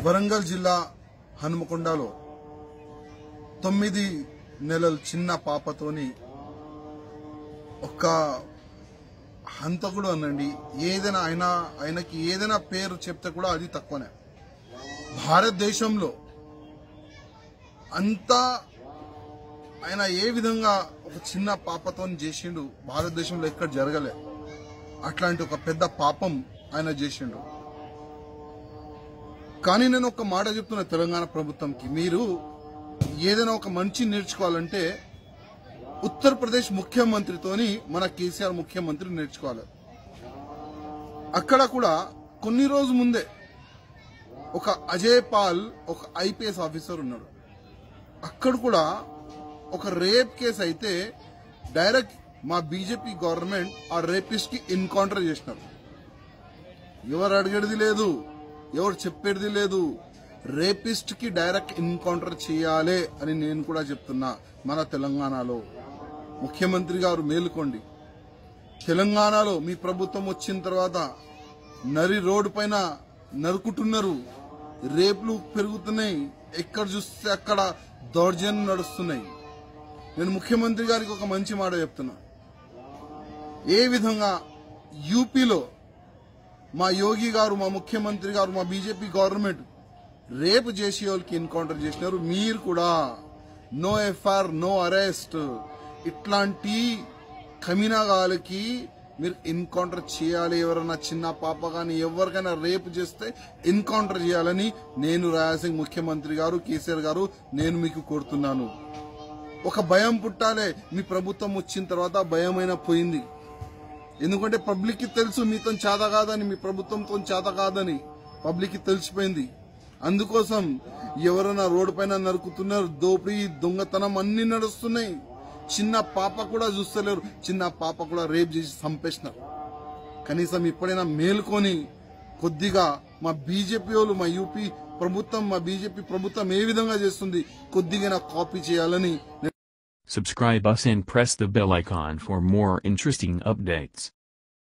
వరంగల్ జిల్లా హనుమకొండలో తొమ్మిది నెలల చిన్న పాపతోని ఒక హంతకుడు అనండి ఏదైనా ఆయన ఆయనకి ఏదైనా పేరు చెప్తే కూడా అది తక్కువనే భారతదేశంలో అంతా ఆయన ఏ విధంగా ఒక చిన్న పాపతో చేసిండు భారతదేశంలో ఎక్కడ జరగలే అట్లాంటి ఒక పెద్ద పాపం ఆయన చేసిండు కానీ నేను ఒక మాట చెప్తున్నా తెలంగాణ ప్రభుత్వంకి మీరు ఏదైనా ఒక మంచి నేర్చుకోవాలంటే ఉత్తరప్రదేశ్ ముఖ్యమంత్రితోని మన కేసీఆర్ ముఖ్యమంత్రి నేర్చుకోవాలి అక్కడ కూడా కొన్ని రోజు ముందే ఒక అజయ్ పాల్ ఒక ఐపీఎస్ ఆఫీసర్ ఉన్నాడు అక్కడ కూడా ఒక రేప్ కేసు అయితే డైరెక్ట్ మా బీజేపీ గవర్నమెంట్ ఆ రేపిస్ట్ కి ఎన్కౌంటర్ చేసినారు ఎవరు అడిగేది లేదు ఎవరు చెప్పేది లేదు రేపిస్ట్ కి డైరెక్ట్ ఎన్కౌంటర్ చేయాలి అని నేను కూడా చెప్తున్నా మన తెలంగాణలో ముఖ్యమంత్రి గారు మేలుకోండి తెలంగాణలో మీ ప్రభుత్వం వచ్చిన తర్వాత నరి రోడ్డు పైన నరుకుతున్నారు రేపులు పెరుగుతున్నాయి ఎక్కడ చూస్తే అక్కడ దౌర్జన్యం నడుస్తున్నాయి నేను ముఖ్యమంత్రి గారికి ఒక మంచి మాట చెప్తున్నా ఏ విధంగా యూపీలో మా యోగి గారు మా ముఖ్యమంత్రి గారు మా బీజేపీ గవర్నమెంట్ రేపు చేసే వాళ్ళకి ఎన్కౌంటర్ చేసినారు మీరు కూడా నో ఎఫ్ఐఆర్ నో అరెస్ట్ ఇట్లాంటి కమినాగాలకి మీరు ఎన్కౌంటర్ చేయాలి ఎవరైనా చిన్న పాప కానీ ఎవరికైనా రేపు చేస్తే ఎన్కౌంటర్ చేయాలని నేను రాయాసింగ్ ముఖ్యమంత్రి గారు కేసీఆర్ గారు నేను మీకు కోరుతున్నాను ఒక భయం పుట్టాలే మీ ప్రభుత్వం వచ్చిన తర్వాత ఆ భయమైనా పోయింది ఎందుకంటే పబ్లిక్ కి తెలుసు మీతో చేత కాదని మీ ప్రభుత్వంతో చేత కాదని పబ్లిక్ కి తెలిసిపోయింది అందుకోసం ఎవరైనా రోడ్డు పైన నరుకుతున్నారు దోపిడీ దొంగతనం అన్ని నడుస్తున్నాయి చిన్న పాప కూడా చూస్తలేరు చిన్న పాప కూడా రేప్ చేసి చంపేసినారు కనీసం ఇప్పుడైనా మేల్కొని కొద్దిగా మా బీజేపీ వాళ్ళు మా యూపీ ప్రభుత్వం మా బీజేపీ ప్రభుత్వం ఏ విధంగా చేస్తుంది కొద్దిగా కాపీ చేయాలని Subscribe us and press the bell icon for more interesting updates.